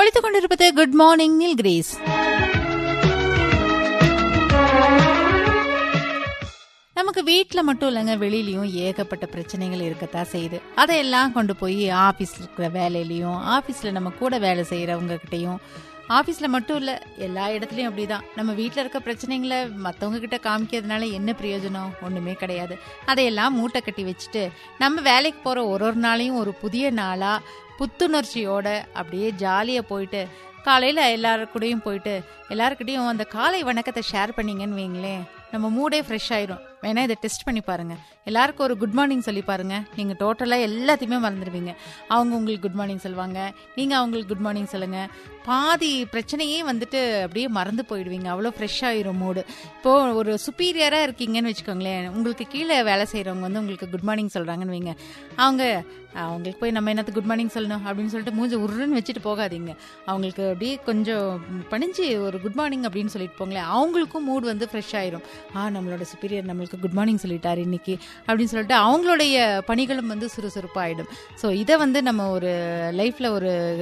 ஒழித்துக் கொண்டிருப்பது good morning நில் கிரேஸ் நமக்கு வீட்டில் மட்டும் இல்லைங்க வெளியிலயும் ஏகப்பட்ட பிரச்சனைகள் இருக்கத்தான் செய்யுது அதையெல்லாம் கொண்டு போய் ஆஃபீஸில் இருக்கிற வேலையிலையும் ஆஃபீஸில் நம்ம கூட வேலை செய்கிறவங்க கிட்டையும் ஆஃபீஸில் மட்டும் இல்லை எல்லா இடத்துலையும் அப்படிதான் நம்ம வீட்டில் இருக்க பிரச்சனைகளை மற்றவங்க கிட்ட காமிக்கிறதுனால என்ன பிரயோஜனம் ஒன்றுமே கிடையாது அதையெல்லாம் மூட்டை கட்டி வச்சுட்டு நம்ம வேலைக்கு போகிற ஒரு ஒரு நாளையும் ஒரு புதிய நாளாக புத்துணர்ச்சியோட அப்படியே ஜாலியாக போயிட்டு காலையில் எல்லாரு கூடயும் போயிட்டு எல்லாருக்கிட்டையும் அந்த காலை வணக்கத்தை ஷேர் பண்ணீங்கன்னு வைங்களேன் நம்ம மூடே ஃப்ரெஷ் ஆயிரும் வேணா இதை டெஸ்ட் பண்ணி பாருங்க எல்லாருக்கும் ஒரு குட் மார்னிங் சொல்லி பாருங்க நீங்க டோட்டலா எல்லாத்தையுமே மறந்துடுவீங்க அவங்க உங்களுக்கு குட் மார்னிங் சொல்லுவாங்க நீங்க அவங்களுக்கு குட் மார்னிங் சொல்லுங்க பாதி பிரச்சனையே வந்துட்டு அப்படியே மறந்து போயிடுவீங்க அவ்வளோ ஃப்ரெஷ் ஆயிரும் மூடு இப்போ ஒரு சுப்பீரியரா இருக்கீங்கன்னு வச்சுக்கோங்களேன் உங்களுக்கு கீழே வேலை செய்யறவங்க வந்து உங்களுக்கு குட் மார்னிங் சொல்றாங்கன்னு வைங்க அவங்க அவங்களுக்கு போய் நம்ம என்னத்து குட் மார்னிங் சொல்லணும் அப்படின்னு சொல்லிட்டு மூஞ்சி உருன்னு வச்சுட்டு போகாதீங்க அவங்களுக்கு அப்படியே கொஞ்சம் பணிஞ்சு ஒரு குட் மார்னிங் அப்படின்னு சொல்லிட்டு போங்களேன் அவங்களுக்கும் மூட் வந்து ஃப்ரெஷ் ஆயிரும் ஆ நம்மளோட சுப்பீரியர் நம்மளுக்கு குட் மார்னிங் சொல்லிட்டாரு இன்னைக்கு அப்படின்னு சொல்லிட்டு அவங்களுடைய பணிகளும் வந்து சுறுசுறுப்பாயிடும் ஸோ இதை வந்து நம்ம ஒரு லைஃப்ல ஒரு